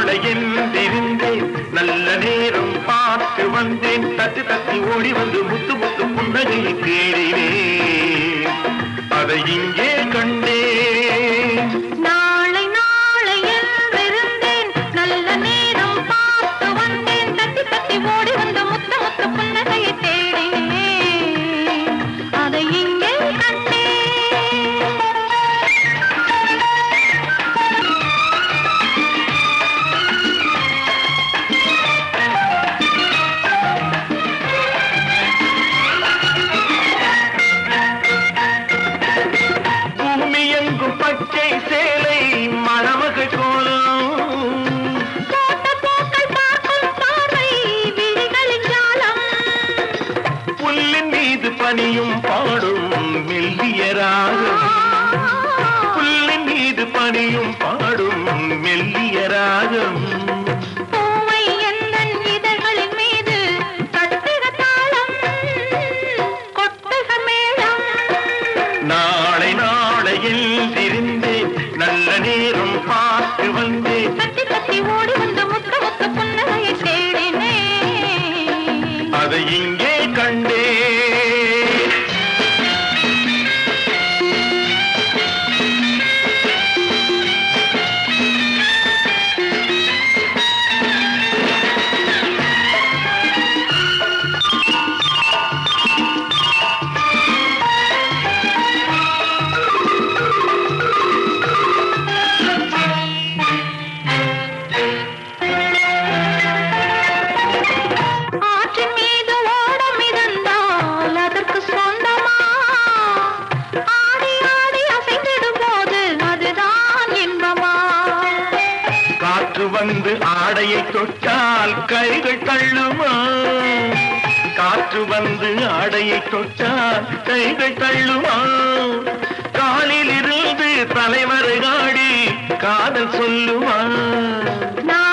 நாளை என்றிருந்தேன் நல்ல நேரம் பார்த்து வந்தேன் தட்டி தட்டி ஓடி வந்து முத்து முத்து புன்னகையை தேடினேன் அதை இங்கே கண்டேன் நாளை நாளை என்றிருந்தேன் நல்ல நேரம் பார்த்து வந்தேன் தட்டி தட்டி ஓடி வந்து முத்த முத்த புன்னகையை தேடினேன் அதை இங்கே கண்டேன் பூமி எங்கும் பச்சை சேலை மணமகள் கோலம் போட்ட பூக்கள் பார்க்கும் பார்வை விழிகளின் ஜாலம் புல்லின் மீது பனியும் பாடும் மெல்லிய ராகம் புல்லின் மீது பனியும் பாடும் மெல்லிய ராகம் பூவை எந்தன் இதழ்களின் மீது கட்டுக தாளம் கொட்டுக மேளம் நாளை நாளையில் தெரிந்தேன் நல்ல நேரம் பார்த்து வந்தேன் தட்டி தட்டி ஓடி வந்து முத்த முத்த புன்னகையை தேடினேன் அதை இங்கே கண்டேன் ஆற்றின் மீது ஓடம் இருந்தால் அதற்கு சொந்தமா ஆடி ஆடி அசைந்திடும் போது அதுதான் இன்பமா காற்று வந்து ஆடையை தொட்டால் கைகள் தள்ளுமா காற்று வந்து ஆடையை தொட்டால் கைகள் தள்ளுமா காலில் இருந்து தலைவரை காடி காதல் சொல்லுமா நான்